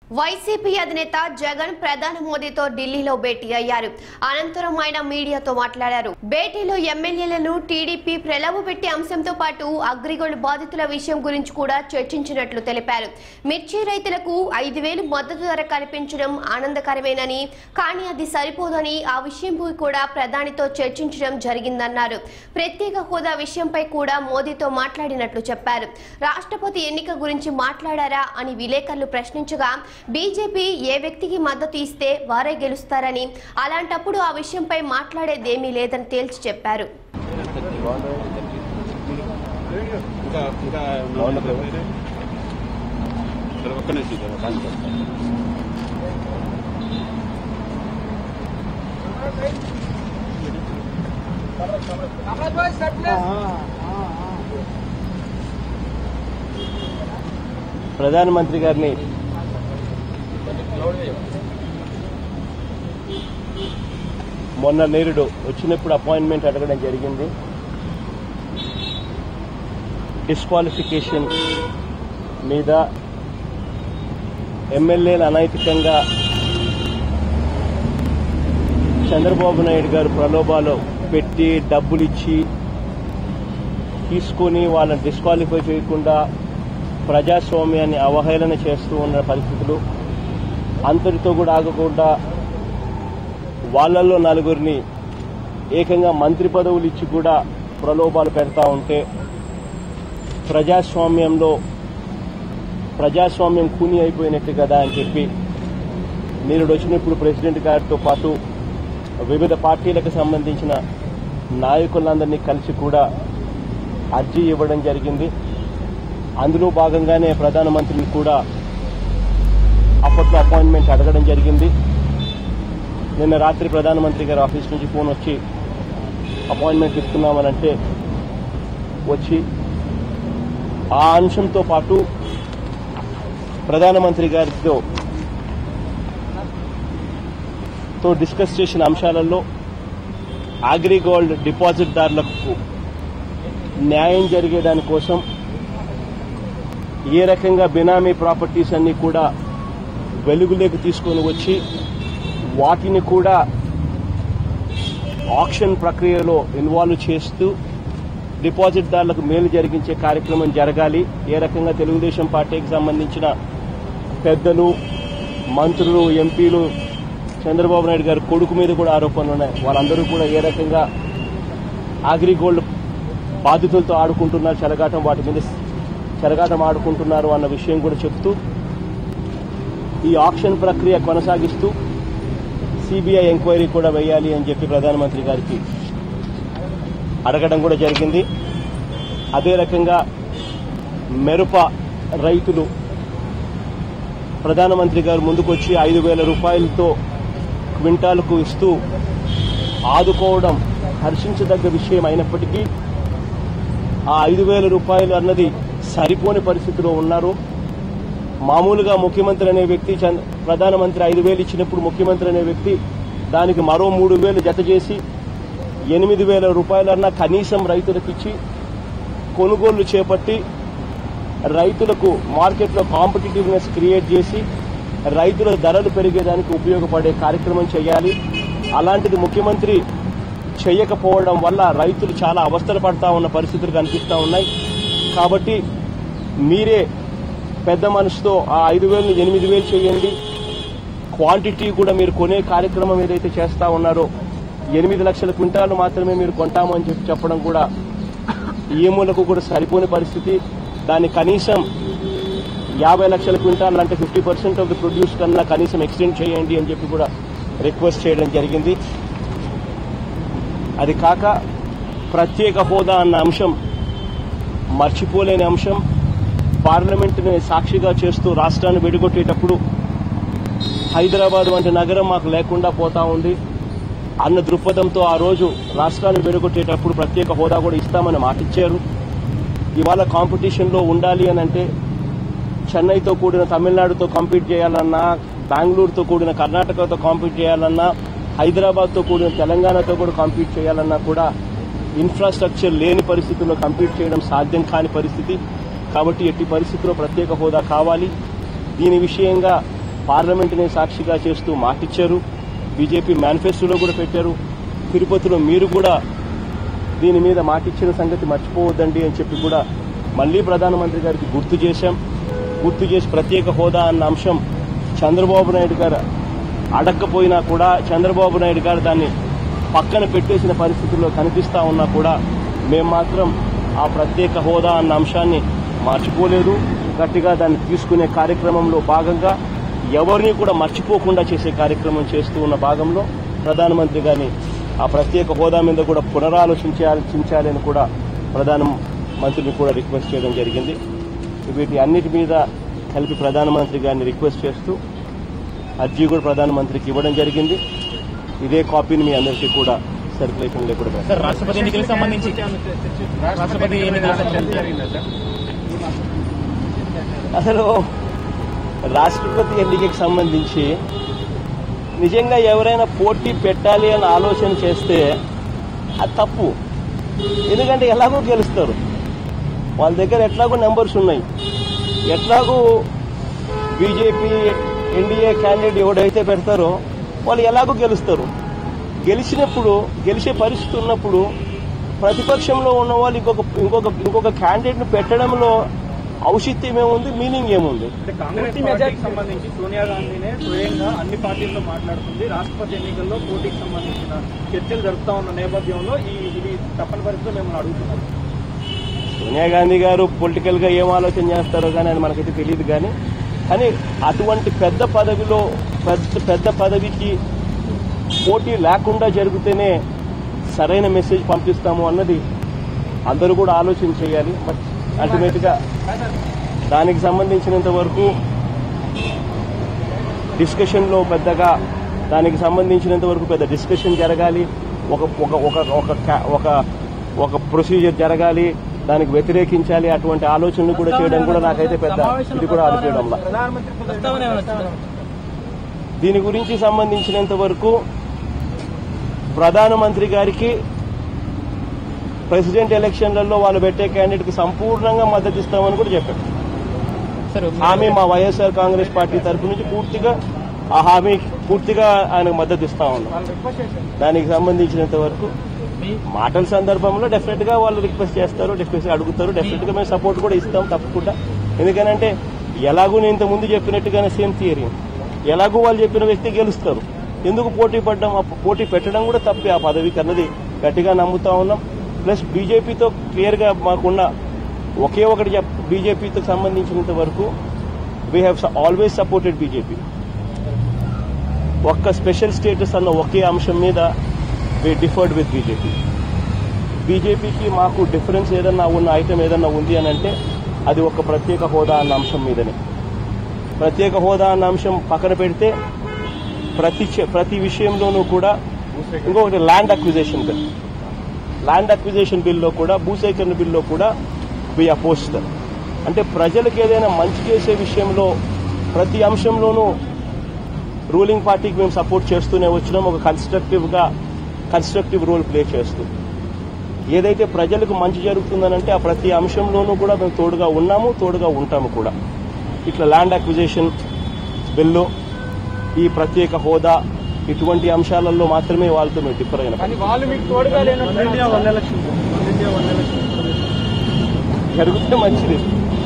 YCP అధినేత జగన్ ప్రధాని మోదీతో ఢిల్లీలో భేటీ అయ్యారు అనంతరం ఆయన మీడియాతో మాట్లాడారు భేటీలో ఎమ్మెల్యేలను టీడీపీ ప్రలోభపెట్టే అంశంతో పాటు అగ్రిగోల్డ్ బాధితుల విషయం గురించి కూడా చర్చించినట్లు తెలిపారు మిర్చి రైతులకు ఐదు వేలు మద్దతు ధర కల్పించడం ఆనందకరమేనని కానీ అది సరిపోదని ఆ విషయంపై కూడా ప్రధానితో చర్చించడం జరిగిందన్నారు ప్రత్యేక హోదా విషయంపై కూడా మోదీతో మాట్లాడినట్లు చెప్పారు రాష్ట్రపతి ఎన్నిక గురించి మాట్లాడారా అని విలేకరులు ప్రశ్నించగా బీజేపీ ఏ వ్యక్తికి మద్దతు ఇస్తే వారే గెలుస్తారని అలాంటప్పుడు ఆ విషయంపై మాట్లాడేదేమీ లేదని తేల్చి చెప్పారు ఇంకా ఇంకా బాగుండదు. సరే, ఒక్క నిమిషం ఇద్దరు, ఒక నిమిషం. ప్రధానమంత్రి గారిని మొన్న నేరుడు వచ్చినప్పుడు అపాయింట్మెంట్ అడగడం జరిగింది డిస్క్వాలిఫికేషన్ మీద ఎమ్మెల్యేలు అనైతికంగా చంద్రబాబు నాయుడు గారు ప్రలోభాలు పెట్టి డబ్బులిచ్చి తీసుకొని వాళ్ళని డిస్క్వాలిఫై చేయకుండా ప్రజాస్వామ్యాన్ని అవహేళన చేస్తూ ఉన్న పరిస్థితులు అంతటితో కూడా ఆగకుండా వాళ్ళల్లో నలుగురిని ఏకంగా మంత్రి పదవులు ఇచ్చి కూడా ప్రలోభాలు పెడతా ఉంటే ప్రజాస్వామ్యంలో ప్రజాస్వామ్యం కూని అయిపోయినట్టు కదా అని చెప్పి మీరు వచ్చినప్పుడు ప్రెసిడెంట్ గారితో పాటు వివిధ పార్టీలకు సంబంధించిన నాయకులందరినీ కలిసి కూడా అర్జీ ఇవ్వడం జరిగింది అందులో భాగంగానే ప్రధానమంత్రిని కూడా అప్పట్లో అపాయింట్మెంట్ అడగడం జరిగింది నిన్న రాత్రి ప్రధానమంత్రి గారి ఆఫీస్ నుంచి ఫోన్ వచ్చి అపాయింట్మెంట్ ఇస్తున్నామనంటే వచ్చి ఆ అంశంతో పాటు ప్రధానమంత్రి గారితో తో డిస్కస్ చేసిన అంశాలలో అగ్రిగోల్డ్ డిపాజిట్దారులకు న్యాయం జరిగేదాని కోసం ఏ రకంగా బినామీ ప్రాపర్టీస్ అన్ని కూడా వెలుగులోకి తీసుకొని వచ్చి వాటిని కూడా ఆక్షన్ ప్రక్రియలో ఇన్వాల్వ్ చేస్తూ డిపాజిట్దారులకు మేలు జరిగించే కార్యక్రమం జరగాలి ఏ రకంగా తెలుగుదేశం పార్టీకి సంబంధించిన పెద్దలు మంత్రులు ఎంపీలు చంద్రబాబు నాయుడు గారి కొడుకు మీద కూడా ఆరోపణలు ఉన్నాయి వాళ్ళందరూ కూడా ఏ రకంగా అగ్రిగోల్డ్ బాధితులతో ఆడుకుంటున్నారు చెలగాటం వాటి మీద చెలగాటం ఆడుకుంటున్నారు అన్న విషయం కూడా చెప్తూ ఈ ఆక్షన్ ప్రక్రియ కొనసాగిస్తూ సిబిఐ ఎంక్వైరీ కూడా వేయాలి అని చెప్పి ప్రధానమంత్రి గారికి అడగడం కూడా జరిగింది అదే రకంగా మెరుప రైతులు ప్రధానమంత్రి గారు ముందుకొచ్చి ఐదు వేల రూపాయలతో క్వింటాలకు ఇస్తూ ఆదుకోవడం హర్షించదగ్గ విషయం అయినప్పటికీ ఆ ఐదు వేల రూపాయలు అన్నది సరిపోని పరిస్థితిలో ఉన్నారు మామూలుగా ముఖ్యమంత్రి అనే వ్యక్తి చంద్ర- ప్రధానమంత్రి ఐదు వేలు ఇచ్చినప్పుడు ముఖ్యమంత్రి అనే వ్యక్తి దానికి మరో మూడు వేలు జత చేసి ఎనిమిది వేల రూపాయలన్నా కనీసం రైతులకు ఇచ్చి కొనుగోళ్లు చేపట్టి రైతులకు మార్కెట్లో కాంపిటేటివ్నెస్ క్రియేట్ చేసి రైతుల ధరలు పెరిగేదానికి ఉపయోగపడే కార్యక్రమం చేయాలి అలాంటిది ముఖ్యమంత్రి చేయకపోవడం వల్ల రైతులు చాలా అవస్థలు పడతా ఉన్న పరిస్థితులు కనిపిస్తా ఉన్నాయి కాబట్టి మీరే పెద్ద మనసుతో ఆ ఐదు వేలను ఎనిమిది వేలు చేయండి క్వాంటిటీ కూడా మీరు కొనే కార్యక్రమం ఏదైతే చేస్తా ఉన్నారో ఎనిమిది లక్షల క్వింటాలు మాత్రమే మీరు కొంటాము అని చెప్పి చెప్పడం కూడా ఈఎంఓలకు కూడా సరిపోని పరిస్థితి దాన్ని కనీసం యాభై లక్షల క్వింటాల్ అంటే fifty percent of the produce కన్నా కనీసం ఎక్స్టెండ్ చేయండి అని చెప్పి కూడా రిక్వెస్ట్ చేయడం జరిగింది అది కాక ప్రత్యేక హోదా అన్న అంశం మర్చిపోలేని అంశం పార్లమెంటుని సాక్షిగా చేస్తూ రాష్ట్రాన్ని విడగొట్టేటప్పుడు హైదరాబాద్ వంటి నగరం మాకు లేకుండా పోతా ఉంది అన్న దృక్పథంతో ఆ రోజు రాష్ట్రాన్ని విడగొట్టేటప్పుడు ప్రత్యేక హోదా కూడా ఇస్తామని మాటిచ్చారు ఇవాళ కాంపిటీషన్లో ఉండాలి అని అంటే చెన్నైతో కూడిన తమిళనాడుతో కాంపీట్ చేయాలన్నా బెంగళూరుతో కూడిన కర్ణాటకతో కాంపీట్ చేయాలన్నా హైదరాబాద్తో కూడిన తెలంగాణతో కూడా కాంపీట్ చేయాలన్నా కూడా ఇన్ఫ్రాస్ట్రక్చర్ లేని పరిస్థితుల్లో కంపీట్ చేయడం సాధ్యం కాని పరిస్థితి కాబట్టి ఎట్టి పరిస్థితుల్లో ప్రత్యేక హోదా కావాలి దీని విషయంగా పార్లమెంటుని సాక్షిగా చేస్తూ మాటిచ్చారు బీజేపీ మేనిఫెస్టోలో కూడా పెట్టారు తిరుపతిలో మీరు కూడా దీని మీద మాటిచ్చిన సంగతి మర్చిపోవద్దండి అని చెప్పి కూడా మళ్లీ ప్రధానమంత్రి గారికి గుర్తు చేశాం గుర్తు చేసి ప్రత్యేక హోదా అన్న అంశం చంద్రబాబు నాయుడు గారు అడగకపోయినా కూడా చంద్రబాబు నాయుడు గారు దాన్ని పక్కన పెట్టేసిన పరిస్థితుల్లో కనిపిస్తా ఉన్నా కూడా మేము మాత్రం ఆ ప్రత్యేక హోదా అన్న అంశాన్ని మర్చిపోలేదు గట్టిగా దాన్ని తీసుకునే కార్యక్రమంలో భాగంగా ఎవరిని కూడా మర్చిపోకుండా చేసే కార్యక్రమం చేస్తూ ఉన్న భాగంలో ప్రధానమంత్రి గారిని ఆ ప్రత్యేక హోదా మీద కూడా పునరాలోచించాలి అని కూడా ప్రధానమంత్రిని కూడా రిక్వెస్ట్ చేయడం జరిగింది వీటి అన్నిటి మీద కలిపి ప్రధానమంత్రి గారిని రిక్వెస్ట్ చేస్తూ అర్జీ కూడా ప్రధానమంత్రికి ఇవ్వడం జరిగింది ఇదే కాపీని మీ అందరికీ కూడా సర్క్యులేషన్లో కూడా పెడతాం. సార్ రాష్ట్రపతి ఎన్నికలకు సంబంధించి రాష్ట్రపతి ఎన్నికలకు సంబంధించి అసలు రాష్ట్రపతి ఎన్నికకి సంబంధించి నిజంగా ఎవరైనా పోటీ పెట్టాలి అని ఆలోచన చేస్తే అది తప్పు ఎందుకంటే ఎలాగో గెలుస్తారు వాళ్ళ దగ్గర ఎట్లాగో నెంబర్స్ ఉన్నాయి ఎట్లాగో బీజేపీ ఎన్డీఏ క్యాండిడేట్ ఎవడైతే పెడతారో వాళ్ళు ఎలాగో గెలుస్తారు గెలిచినప్పుడు గెలిచే పరిస్థితి ఉన్నప్పుడు ప్రతిపక్షంలో ఉన్న వాళ్ళు ఇంకొక ఇంకొక ఇంకొక క్యాండిడేట్ను పెట్టడంలో ఔచిత్యం ఏముంది మీనింగ్ ఏముంది అంటే కాంగ్రెస్ పార్టీకి సంబంధించి సోనియా గాంధీనే స్వయంగా అన్ని పార్టీలతో మాట్లాడుతుంది రాష్ట్రపతి ఎన్నికల్లో పోటీకి సంబంధించిన చర్చలు జరుపుతా ఉన్న నేపథ్యంలో ఈ ఇది తప్పని పరిస్థితిలో మిమ్మల్ని అడుగుతున్నారు సోనియా గాంధీ గారు పొలిటికల్ గా ఏం ఆలోచన చేస్తారో కానీ అని మనకైతే తెలియదు కానీ కానీ అటువంటి పెద్ద పదవిలో పెద్ద పెద్ద పదవికి పోటీ లేకుండా జరిగితేనే సరైన మెసేజ్ పంపిస్తాము అన్నది అందరూ కూడా ఆలోచన చేయాలి బట్ అల్టిమేట్ గా దానికి సంబంధించినంత వరకు డిస్కషన్ లో పెద్దగా దానికి సంబంధించినంత వరకు పెద్ద డిస్కషన్ జరగాలి ఒక ఒక ఒక ఒక క్యా- ఒక ఒక ప్రొసీజర్ జరగాలి దానికి వ్యతిరేకించాలి అటువంటి ఆలోచనలు కూడా చేయడం కూడా నాకైతే పెద్ద ఇది కూడా అనిపించడంలా ప్రస్తావన ఏమైనా వచ్చిందా? దీని గురించి సంబంధించినంత వరకు ప్రధానమంత్రి గారికి ప్రెసిడెంట్ ఎలక్షన్లలో వాళ్ళు పెట్టే క్యాండిడేట్ కి సంపూర్ణంగా మద్దతు ఇస్తామని కూడా చెప్పారు సార్ హామీ మా వైఎస్ఆర్ కాంగ్రెస్ పార్టీ తరపు నుంచి పూర్తిగా ఆ హామీ పూర్తిగా ఆయనకు మద్దతు ఇస్తా ఉన్నాం వాళ్ళు రిక్వెస్ట్ చేశారు దానికి సంబంధించినంత వరకు మీ మాటల సందర్భంలో డెఫినెట్ గా వాళ్ళు రిక్వెస్ట్ చేస్తారు డెఫినెట్ గా అడుగుతారు డెఫినెట్ గా మేము సపోర్ట్ కూడా ఇస్తాం తప్పకుండా ఎందుకనంటే ఎలాగూ నేను ఇంత ముందు చెప్పినట్టుగానే సేమ్ థియరీ ఎలాగూ వాళ్ళు చెప్పిన వ్యక్తి గెలుస్తారు ఎందుకు పోటీ పడడం ఆ పోటీ పెట్టడం కూడా తప్పే ఆ పదవికి అన్నది గట్టిగా నమ్ముతా ఉన్నాం ప్లస్ బీజేపీతో క్లియర్ గా మాకున్న ఒకే ఒకటి చెప్ బీజేపీతో సంబంధించినంత వరకు we have always supported BJP ఒక్క స్పెషల్ స్టేటస్ అన్న ఒకే అంశం మీద వి డిఫర్డ్ విత్ బీజేపీ బీజేపీకి మాకు డిఫరెన్స్ ఏదన్నా ఉన్న ఐటమ్ ఏదన్నా ఉంది అని అంటే అది ఒక ప్రత్యేక హోదా అన్న అంశం మీదనే ప్రత్యేక హోదా అన్న అంశం పక్కన పెడితే ప్రతి చే- ప్రతి విషయంలోనూ కూడా ఇంకొకటి land acquisition bill land acquisition బిల్లో కూడా భూసేకరణ బిల్లో కూడా వి అపోజ్ దమ్. అంటే ప్రజలకు ఏదైనా మంచి చేసే విషయంలో ప్రతి అంశంలోనూ రూలింగ్ పార్టీకి మేము సపోర్ట్ చేస్తూనే వచ్చినాం ఒక కన్స్ట్రక్టివ్ గా కన్స్ట్రక్టివ్ రోల్ ప్లే చేస్తూ ఏదైతే ప్రజలకు మంచి జరుగుతుందనంటే ఆ ప్రతి అంశంలోనూ కూడా మేము తోడుగా ఉన్నాము తోడుగా ఉంటాము కూడా ఇట్లా ల్యాండ్ అక్విజిషన్ బిల్లు ఈ ప్రత్యేక హోదా ఇటువంటి అంశాలలో మాత్రమే వాళ్ళతో మేము డిఫర్ అయిన కానీ వాళ్ళు మీకు తోడుగా లేనట్టు India one election India one election జరిగితే మంచిది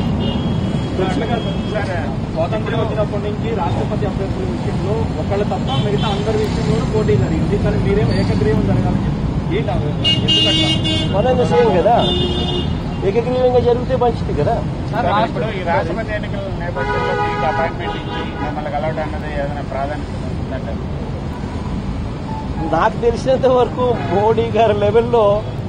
స్వాతంత్ర్యం వచ్చినప్పటి నుంచి రాష్ట్రపతి అభ్యర్థుల విషయంలో ఒకళ్ళు తప్ప మిగతా అందరి విషయంలోనూ పోటీ జరిగింది కానీ మీరేం ఏకగ్రీవం జరగాలని చెప్పి ఏంటి ఆ విషయం? ఎందుకట్లా మనం సేమ్ కదా ఏకగ్రీవంగా జరిగితే మంచిది కదా ఇప్పుడు ఈ రాష్ట్రపతి ఎన్నికల నేపథ్యంలో మీకు అపాయింట్మెంట్ ఇచ్చి మిమ్మల్ని కలవడం అన్నది ఏదైనా ప్రాధాన్యత ఉందంటే నాకు తెలిసినంత వరకు మోడీ గారి లెవెల్లో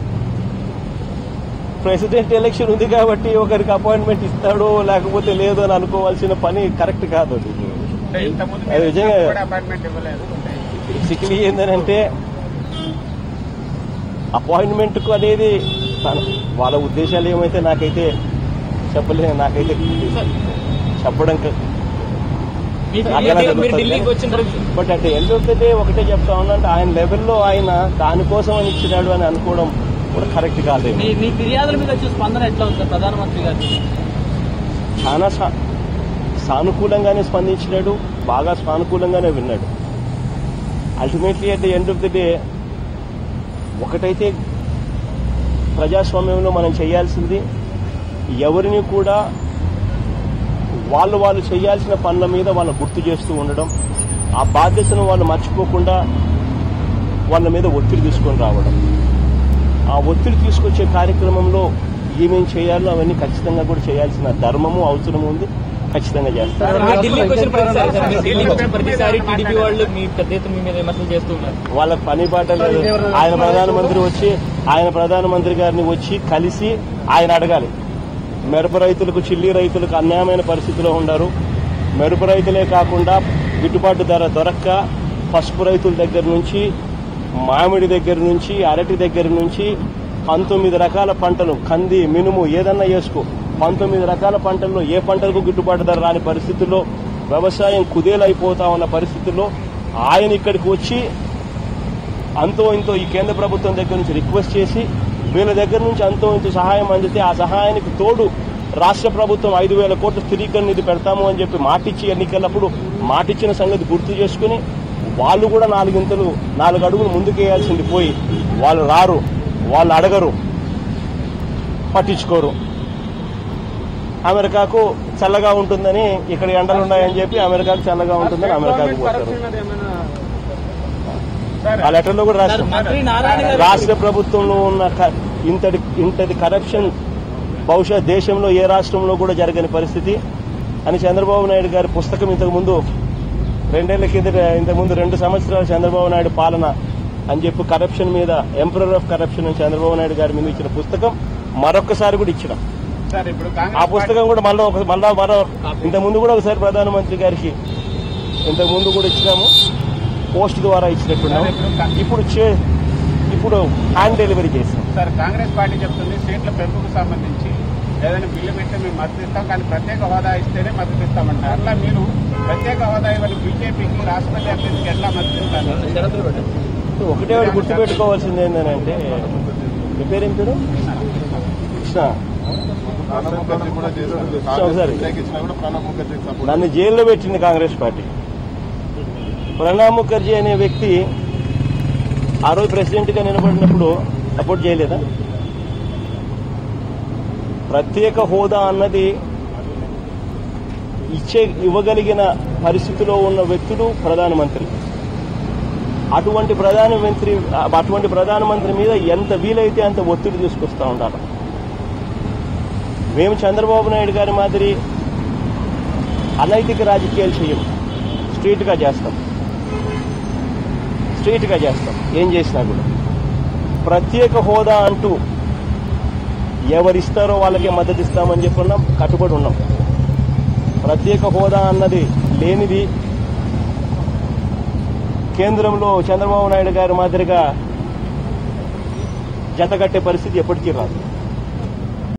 ప్రెసిడెంట్ ఎలక్షన్ ఉంది కాబట్టి ఒకరికి అపాయింట్మెంట్ ఇస్తాడో లేకపోతే లేదో అని అనుకోవాల్సిన పని కరెక్ట్ కాదు అది అంటే ఇంతకుముందు అది నిజంగా- మీరు కూడా అపాయింట్మెంట్ ఇవ్వలేదు బేసికలీ ఏంటంటే అపాయింట్మెంట్ కు అనేది తన- వాళ్ళ ఉద్దేశాలు ఏమైతే నాకైతే చెప్పలేదు నాకైతే చెప్పడం క- మీరు నాకు ఎలా ఢిల్లీ- మీరు తెలుస్తుంది? ఢిల్లీకి వచ్చిన రోజు but at end of the day ఒకటే చెప్తా ఉన్నా అంటే ఆయన లెవెల్లో ఆయన దానికోసం అని ఇచ్చినాడు అని అనుకోవడం కూడా కరెక్ట్ కాదేమో మీ మీ ఫిర్యాదుల మీద వచ్చే స్పందన ఎట్లా ఉంది సార్ ప్రధానమంత్రి గారు చాలా సా- సానుకూలంగానే స్పందించినాడు బాగా సానుకూలంగానే విన్నాడు ultimately at the end of the day ఒకటైతే ప్రజాస్వామ్యంలో మనం చేయాల్సింది ఎవరిని కూడా వాళ్ళు వాళ్ళు చేయాల్సిన పనుల మీద వాళ్ళని గుర్తు చేస్తూ ఉండడం ఆ బాధ్యతను వాళ్ళు మర్చిపోకుండా వాళ్ళ మీద ఒత్తిడి తీసుకొని రావడం ఆ ఒత్తిడి తీసుకొచ్చే కార్యక్రమంలో ఏమేం చేయాలో అవన్నీ ఖచ్చితంగా కూడా చేయాల్సిన ధర్మము అవసరము ఉంది ఖచ్చితంగా చేస్తారు మీరు ఢిల్లీకి వచ్చిన ప్రతిసారి సార్, మీరు ఢిల్లీకి వచ్చిన ప్రతిసారి టీడీపీ వాళ్ళు మీ పెద్ద ఎత్తున మీ మీద విమర్శలు చేస్తూ ఉన్నారు వాళ్ళ పని పాట లేదు ఆయన ప్రధానమంత్రి వచ్చి ఆయన ప్రధానమంత్రి గారిని వచ్చి కలిసి ఆయన అడగాలి మిరప రైతులకు చిల్లి రైతులకు అన్యాయమైన పరిస్థితిలో ఉన్నారు మిరప రైతులే కాకుండా గిట్టుబాటు ధర దొరక్క పసుపు రైతుల దగ్గర నుంచి మామిడి దగ్గర నుంచి అరటి దగ్గర నుంచి పంతొమ్మిది రకాల పంటలు కంది మినుము ఏదన్నా వేసుకో పంతొమ్మిది రకాల పంటల్లో ఏ పంటలకు గిట్టుబాటు ధర రాని పరిస్థితుల్లో వ్యవసాయం కుదేలైపోతా ఉన్న పరిస్థితుల్లో ఆయన ఇక్కడికి వచ్చి అంతో ఇంతో ఈ కేంద్ర ప్రభుత్వం దగ్గర నుంచి రిక్వెస్ట్ చేసి వీళ్ళ దగ్గర నుంచి అంతో ఇంతో సహాయం అందితే ఆ సహాయానికి తోడు రాష్ట్ర ప్రభుత్వం ఐదు వేల కోట్ల స్థిరీకరణ నిధి పెడతాము అని చెప్పి మాటిచ్చి ఎన్నికలప్పుడు మాటిచ్చిన సంగతి గుర్తు చేసుకుని వాళ్ళు కూడా నాలుగింతలు నాలుగు అడుగులు ముందుకేయాల్సింది పోయి వాళ్ళు రారు వాళ్ళు అడగరు పట్టించుకోరు అమెరికాకు చల్లగా ఉంటుందని ఇక్కడ ఎండలు ఉన్నాయని చెప్పి అమెరికాకు చల్లగా ఉంటుందని అమెరికాకు పోతారు కరప్షన్ అది ఏమైనా ఆ లెటర్లో కూడా రాస్తారు మంత్రి నారాయణ గారు రాష్ట్ర ప్రభుత్వంలో ఉన్న క- ఇంతటి ఇంతటి కరప్షన్ బహుశా దేశంలో ఏ రాష్ట్రంలో కూడా జరగని పరిస్థితి అని చంద్రబాబు నాయుడు గారి పుస్తకం ఇంతకు ముందు రెండేళ్ల కిందట ఇంతకు ముందు రెండు సంవత్సరాలు చంద్రబాబు నాయుడు పాలన అని చెప్పి కరప్షన్ మీద ఎంపరర్ ఆఫ్ కరప్షన్ అని చంద్రబాబు నాయుడు గారి మీద ఇచ్చిన పుస్తకం మరొకసారి కూడా ఇచ్చిన సార్ ఇప్పుడు ఆ కాంగ్రెస్ పుస్తకం కూడా మళ్ళీ ఒక మళ్ళా మరో ఇంతకు ముందు కూడా ఒకసారి ప్రధానమంత్రి గారికి ఇంతకు ముందు కూడా ఇచ్చినాము పోస్ట్ ద్వారా ఇచ్చినట్టున్నాము ఇప్పుడు చే- ఇప్పుడు హ్యాండ్ డెలివరీ చేసాం సార్ కాంగ్రెస్ పార్టీ చెప్తుంది సీట్ల పెంపుకు సంబంధించి ఏదైనా బిల్లు పెడితే మేము మద్దతు ఇస్తాం కానీ ప్రత్యేక హోదా ఇస్తేనే మద్దతు ఇస్తామంటారు అట్లా మీరు ప్రత్యేక హోదా ఇవ్వని బీజేపీకి రాష్ట్రపతి అభ్యర్థికి ఎట్లా మద్దతు ఇస్తారు షరతులు పెట్టండి ఒకటే ఒకటి గుర్తుపెట్టుకోవాల్సింది ఏంటంటే మీ పేరు ఏం పేరు కృష్ణ ప్రణబ్ ముఖర్జీ కూడా చేస్తుంది ఒకసారి. కాంగ్రెస్ వ్యతిరేకించినా కూడా ప్రణబ్ ముఖర్జీకి సపోర్ట్ నన్ను జైల్లో పెట్టింది కాంగ్రెస్ పార్టీ ప్రణబ్ ముఖర్జీ అనే వ్యక్తి ఆ రోజు ప్రెసిడెంట్ గా నిలబడినప్పుడు సపోర్ట్ చేయలేదా ప్రత్యేక హోదా అన్నది ఇచ్చే ఇవ్వగలిగిన పరిస్థితిలో ఉన్న వ్యక్తులు ప్రధానమంత్రి అటువంటి ప్రధానమంత్రి అటువంటి ప్రధానమంత్రి మీద ఎంత వీలైతే అంత ఒత్తిడి తీసుకొస్తా ఉండాలి మేము చంద్రబాబు నాయుడు గారి మాదిరి అనైతిక రాజకీయాలు చేయము స్ట్రీట్ గా చేస్తాం స్ట్రీట్ గా చేస్తాం ఏం చేసినా కూడా ప్రత్యేక హోదా అంటూ ఎవరిస్తారో వాళ్ళకే మద్దతు ఇస్తామని చెప్పి ఉన్నాం కట్టుబడి ఉన్నాం ప్రత్యేక హోదా అన్నది లేనిది కేంద్రంలో చంద్రబాబు నాయుడు గారి మాదిరిగా జతగట్టే పరిస్థితి ఎప్పటికీ రాదు